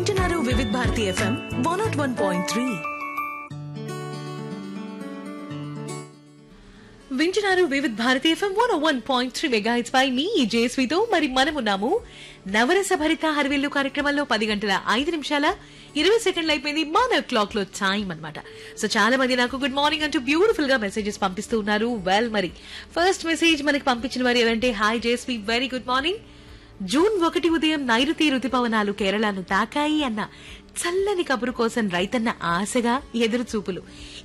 వింటున్నారు Vividh Bharati FM one nought one point three వింటున్నారు Vividh Bharati FM one one point three mega hits పై మీ జేస్వితో మరి మనమున్నాము నవరస భరిత హరివిల్లు కార్యక్రమంలో పది గంటల ఐదు నిమిషాల ఇరవై సెకండ్లు అయిపోయింది మన క్లాక్ లో టైం అన్నమాట సో చాలా మంది నాకు గుడ్ మార్నింగ్ అంటూ బ్యూటిఫుల్ గా మెసేజెస్ పంపిస్తూ ఉన్నారు వెల్ మరి ఫస్ట్ మెసేజ్ మనకి పంపించిన వారు ఎవరంటే hi Jeswi very good morning June ఒకటి ఉదయం నైరుతి రుతుపవనాలు కేరళను తాకాయి అన్న చల్లని కబురు కోసం రైతన్న ఆశగా ఎదురు చూపులు